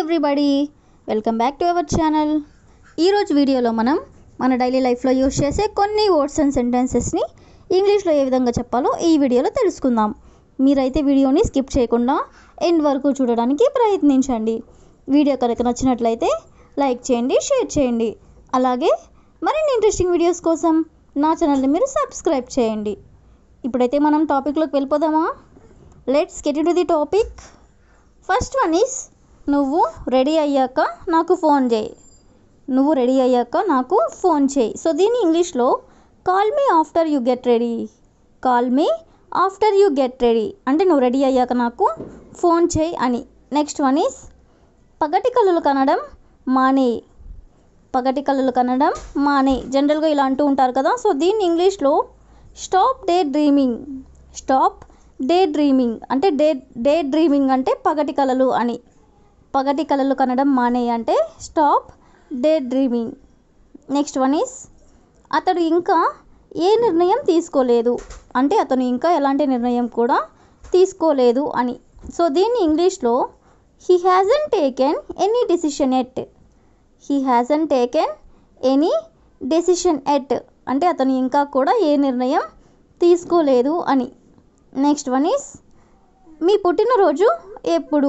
everybody welcome back to our channel ఈరోజు వీడియోలో మనం మన డైలీ లైఫ్లో యూజ్ చేసే కొన్ని వర్డ్స్ అండ్ సెంటెన్సెస్ని ఇంగ్లీష్లో ఏ విధంగా చెప్పాలో ఈ వీడియోలో తెలుసుకుందాం మీరైతే వీడియోని స్కిప్ చేయకుండా ఎండ్ వరకు చూడడానికి ప్రయత్నించండి వీడియో కనుక నచ్చినట్లయితే లైక్ చేయండి షేర్ చేయండి అలాగే మరిన్ని ఇంట్రెస్టింగ్ వీడియోస్ కోసం నా ఛానల్ని మీరు సబ్స్క్రైబ్ చేయండి ఇప్పుడైతే మనం టాపిక్లోకి వెళ్ళిపోదామా let's get to the topic first one is నువ్వు రెడీ అయ్యాక నాకు ఫోన్ చేయి నువ్వు రెడీ అయ్యాక నాకు ఫోన్ చేయి సో దీన్ని ఇంగ్లీష్లో call me after you get ready call me after you get ready అంటే నువ్వు రెడీ అయ్యాక నాకు ఫోన్ చేయి అని నెక్స్ట్ వన్ ఈస్ పగటి కళలు కనడం మానే పగటి కళలు కనడం మానే జనరల్గా ఇలా అంటూ ఉంటారు కదా సో దీన్ని ఇంగ్లీష్లో stop daydreaming stop daydreaming అంటే డే డే డ్రీమింగ్ అంటే పగటి కళలు అని పగటి కళలు కనడం మానే అంటే stop daydreaming next one is అతడు ఇంకా ఏ నిర్ణయం తీసుకోలేదు అంటే అతను ఇంకా ఎలాంటి నిర్ణయం కూడా తీసుకోలేదు అని సో దీన్ని ఇంగ్లీష్లో he hasn't taken any decision at he hasn't taken any decision at అంటే అతను ఇంకా కూడా ఏ నిర్ణయం తీసుకోలేదు అని నెక్స్ట్ వన్ ఈస్ మీ పుట్టినరోజు ఎప్పుడు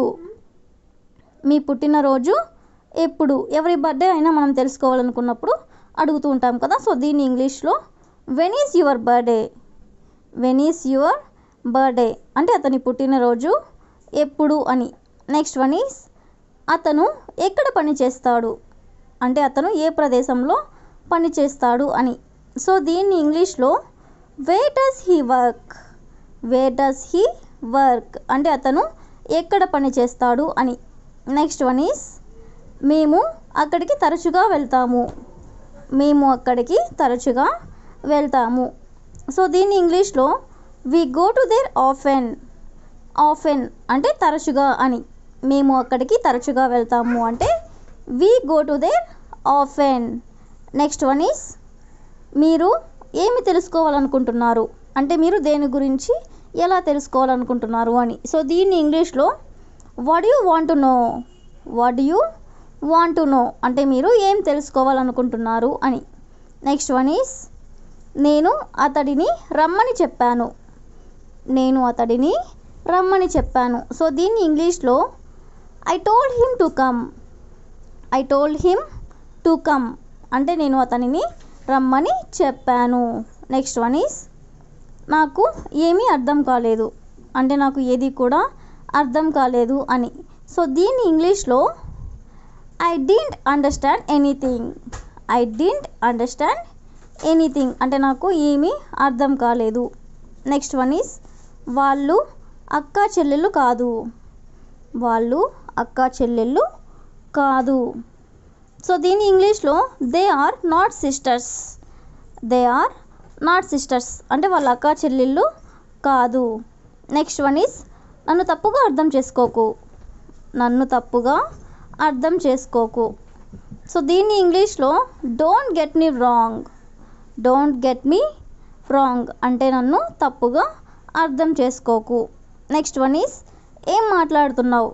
మీ పుట్టినరోజు ఎప్పుడు ఎవరి బర్త్డే అయినా మనం తెలుసుకోవాలనుకున్నప్పుడు అడుగుతూ ఉంటాం కదా సో దీన్ని ఇంగ్లీష్లో when is your birthday when is your birthday అంటే అతని పుట్టినరోజు ఎప్పుడు అని నెక్స్ట్ వన్ ఈస్ అతను ఎక్కడ పని చేస్తాడు అంటే అతను ఏ ప్రదేశంలో పని చేస్తాడు అని సో దీన్ని ఇంగ్లీష్లో where does he work where does he work అంటే అతను ఎక్కడ పని చేస్తాడు అని నెక్స్ట్ వన్ ఈస్ మేము అక్కడికి తరచుగా వెళ్తాము మేము అక్కడికి తరచుగా వెళ్తాము సో దీన్ని ఇంగ్లీష్లో we go to there often often అంటే తరచుగా అని మేము అక్కడికి తరచుగా వెళ్తాము అంటే we go to there often next one is మీరు ఏమి తెలుసుకోవాలనుకుంటున్నారు అంటే మీరు దేని గురించి ఎలా తెలుసుకోవాలనుకుంటున్నారు అని సో దీన్ని ఇంగ్లీష్లో what you want to know what you want to know అంటే మీరు ఏం తెలుసుకోవాలనుకుంటున్నారు అని నెక్స్ట్ వన్ ఈస్ నేను అతడిని రమ్మని చెప్పాను నేను అతడిని రమ్మని చెప్పాను సో దీన్ని ఇంగ్లీష్లో I told him to come I told him to come అంటే నేను అతనిని రమ్మని చెప్పాను నెక్స్ట్ వన్ ఈస్ నాకు ఏమీ అర్థం కాలేదు అంటే నాకు ఏది కూడా అర్థం కాలేదు అని సో దీన్ని ఇంగ్లీష్లో I didn't understand anything I didn't understand anything అంటే నాకు ఏమీ అర్థం కాలేదు నెక్స్ట్ వన్ ఈస్ వాళ్ళు అక్క చెల్లెళ్ళు కాదు వాళ్ళు అక్క చెల్లెళ్ళు కాదు సో దీని ఇంగ్లీష్లో they are not sisters they are not sisters అంటే వాళ్ళ అక్క చెల్లెళ్ళు కాదు నెక్స్ట్ వన్ ఈస్ నన్ను తప్పుగా అర్థం చేసుకోకు నన్ను తప్పుగా అర్థం చేసుకోకు సో దీన్ని ఇంగ్లీష్లో don't get me wrong don't get me wrong అంటే నన్ను తప్పుగా అర్థం చేసుకోకు నెక్స్ట్ వన్ ఈస్ ఏం మాట్లాడుతున్నావు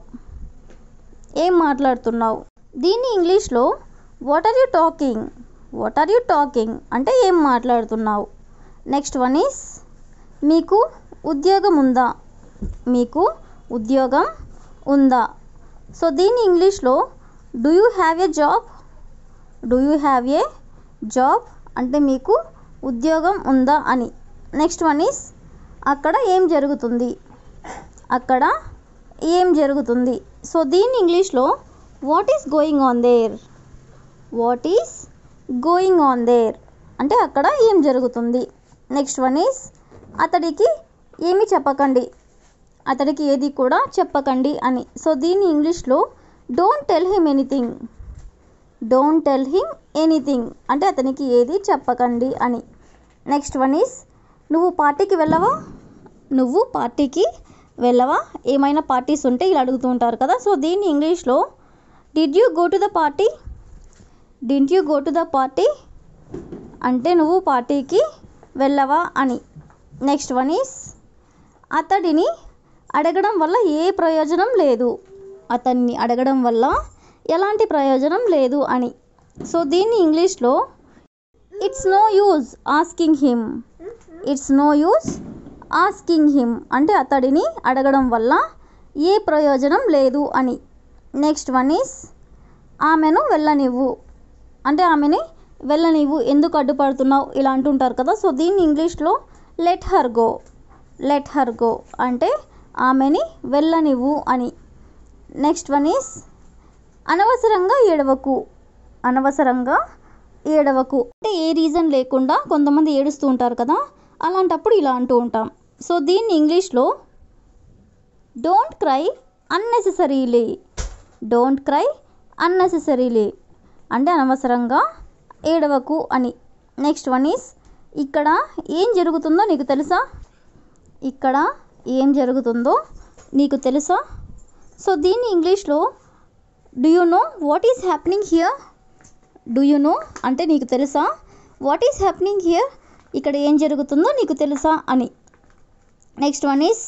ఏం మాట్లాడుతున్నావు దీన్ని ఇంగ్లీష్లో what are you talking what are you talking అంటే ఏం మాట్లాడుతున్నావు నెక్స్ట్ వన్ ఈస్ మీకు ఉద్యోగం ఉందా మీకు ఉద్యోగం ఉందా సో దీన్ని ఇంగ్లీష్లో do you have a job do you have a job అంటే మీకు ఉద్యోగం ఉందా అని నెక్స్ట్ వన్ ఈస్ అక్కడ ఏం జరుగుతుంది అక్కడ ఏం జరుగుతుంది సో దీన్ని ఇంగ్లీష్లో what is going on there what is going on there అంటే అక్కడ ఏం జరుగుతుంది నెక్స్ట్ వన్ ఈస్ అతడికి ఏమి చెప్పకండి అతడికి ఏది కూడా చెప్పకండి అని సో దీన్ని ఇంగ్లీష్లో don't tell him anything don't tell him anything అంటే అతనికి ఏది చెప్పకండి అని నెక్స్ట్ వన్ ఈస్ నువ్వు పార్టీకి వెళ్ళవా నువ్వు పార్టీకి వెళ్ళవా ఏమైనా పార్టీస్ ఉంటే ఇలా అడుగుతూ ఉంటారు కదా సో దీన్ని ఇంగ్లీష్లో did you go to the party didn't you go to the party అంటే నువ్వు పార్టీకి వెళ్ళవా అని నెక్స్ట్ వన్ ఈస్ అతడిని అడగడం వల్ల ఏ ప్రయోజనం లేదు అతన్ని అడగడం వల్ల ఎలాంటి ప్రయోజనం లేదు అని సో దీన్ని ఇంగ్లీష్లో it's no use asking him it's no use asking him అంటే అతడిని అడగడం వల్ల ఏ ప్రయోజనం లేదు అని నెక్స్ట్ వన్ ఈస్ ఆమెను వెళ్ళనివ్వు అంటే ఆమెని వెళ్ళనివ్వు ఎందుకు అడ్డుపడుతున్నావు ఇలా అంటుంటారు కదా సో దీన్ని ఇంగ్లీష్లో let her go let her go అంటే ఆమెని వెళ్ళనివ్వు అని నెక్స్ట్ వన్ ఈస్ అనవసరంగా ఏడవకు అనవసరంగా ఏడవకు అంటే ఏ రీజన్ లేకుండా కొంతమంది ఏడుస్తూ ఉంటారు కదా అలాంటప్పుడు ఇలా అంటూ ఉంటాం సో దీన్ని ఇంగ్లీష్లో don't cry unnecessarily don't cry unnecessarily అంటే అనవసరంగా ఏడవకు అని నెక్స్ట్ వన్ ఈస్ ఇక్కడ ఏం జరుగుతుందో నీకు తెలుసా ఇక్కడ ఏం జరుగుతుందో నీకు తెలుసా సో దీన్ని ఇంగ్లీష్లో do you know what is happening here do you know అంటే నీకు తెలుసా వాట్ ఈస్ హ్యాపెనింగ్ హియర్ ఇక్కడ ఏం జరుగుతుందో నీకు తెలుసా అని నెక్స్ట్ వన్ ఈస్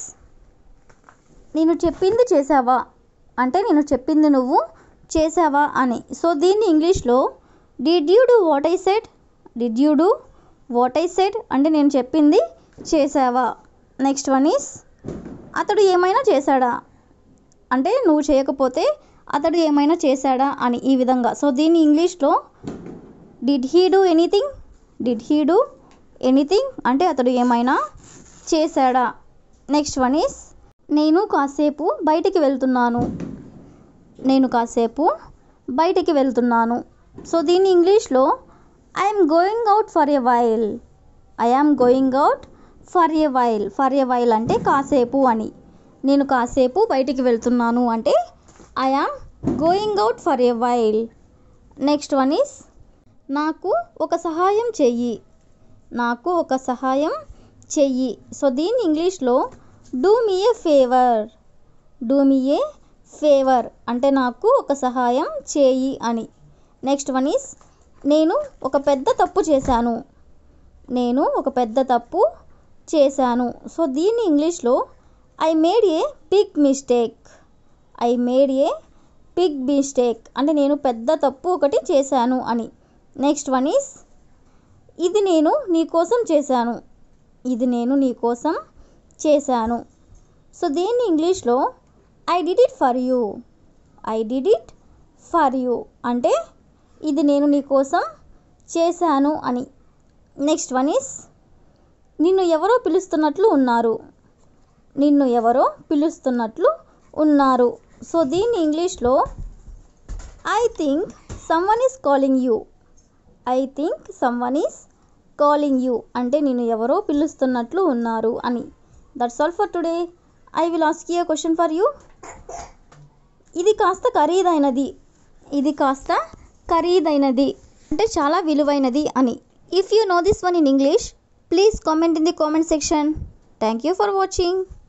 నేను చెప్పింది చేసావా అంటే నేను చెప్పింది నువ్వు చేసావా అని సో దీన్ని ఇంగ్లీష్లో did you do what I said did you do what I said అంటే నేను చెప్పింది చేసావా నెక్స్ట్ వన్ ఈస్ అతడు ఏమైనా చేశాడా అంటే నువ్వు చేయకపోతే అతడు ఏమైనా చేశాడా అని ఈ విధంగా సో దీన్ని ఇంగ్లీష్లో did he do anything did he do anything అంటే అతడు ఏమైనా చేశాడా నెక్స్ట్ వన్ ఈస్ నేను కాసేపు బయటికి వెళ్తున్నాను నేను కాసేపు బయటికి వెళ్తున్నాను సో దీన్ని ఇంగ్లీష్లో I'm going out for a while I'm going out for a while for a while అంటే కాసేపు అని నేను కాసేపు బయటికి వెళ్తున్నాను అంటే I'm going out for a while next one is నాకు ఒక సహాయం చెయ్యి నాకు ఒక సహాయం చెయ్యి సో దీన్ని ఇంగ్లీష్లో do me a favour do me a favour అంటే నాకు ఒక సహాయం చేయి అని నెక్స్ట్ వన్ ఈస్ నేను ఒక పెద్ద తప్పు చేశాను నేను ఒక పెద్ద తప్పు చేశాను సో దీన్ని ఇంగ్లీష్లో I made a big mistake I made a big mistake అంటే నేను పెద్ద తప్పు ఒకటి చేశాను అని నెక్స్ట్ వన్ ఈస్ ఇది నేను నీ కోసం చేశాను ఇది నేను నీ కోసం చేశాను సో దీన్ని ఇంగ్లీష్లో I did it for you I did it for you అంటే ఇది నేను నీ కోసం చేశాను అని నెక్స్ట్ వన్ ఈస్ నిన్ను ఎవరో పిలుస్తున్నట్లు ఉన్నారు నిన్ను ఎవరో పిలుస్తున్నట్లు ఉన్నారు సో దీన్ని ఇంగ్లీష్లో I think someone is calling you I think someone is calling you అంటే నేను ఎవరో పిలుస్తున్నట్లు ఉన్నారు అని that's all for today I will ask you question for you ఇది కాస్త ఖరీదైనది ఇది కాస్త ఖరీదైనది అంటే చాలా విలువైనది అని if you know this one in English please comment in the comment section thank you for watching